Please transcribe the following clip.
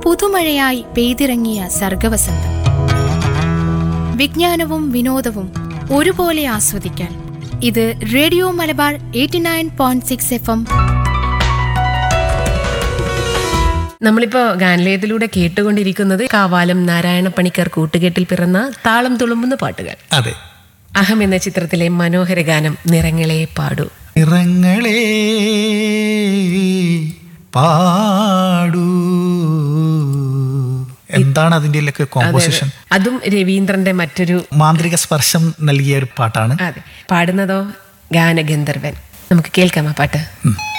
പുതുമഴയായി പെയ്തിറങ്ങിയ സർഗവസന്തം വിജ്ഞാനവും വിനോദവും ഒരുപോലെ ആസ്വദിക്കാൻ ഇത് radio Malabar eighty nine point six F M നമ്മളിപ്പോ ഗാനലയത്തിലൂടെ കേട്ടുകൊണ്ടിരിക്കുന്നത് കാവാലം നാരായണ പണിക്കർ കൂട്ടുകെട്ടിൽ പിറന്ന താളം തുളുമ്പുന്ന പാട്ടുകൾ അതെ അഹം എന്ന ചിത്രത്തിലെ മനോഹര ഗാനം നിറങ്ങളെ പാടൂ നിറങ്ങളെ പാടൂ എന്താണ് അതിൻ്റെയൊക്കെ കോമ്പോസിഷൻ അതും രവീന്ദ്രന്റെ മറ്റൊരു മാന്ത്രിക സ്പർശം നൽകിയ ഒരു പാട്ടാണ് അതെ പാടുന്നതോ ഗാനഗന്ധർവൻ നമുക്ക് കേൾക്കാം ആ പാട്ട് ഉം.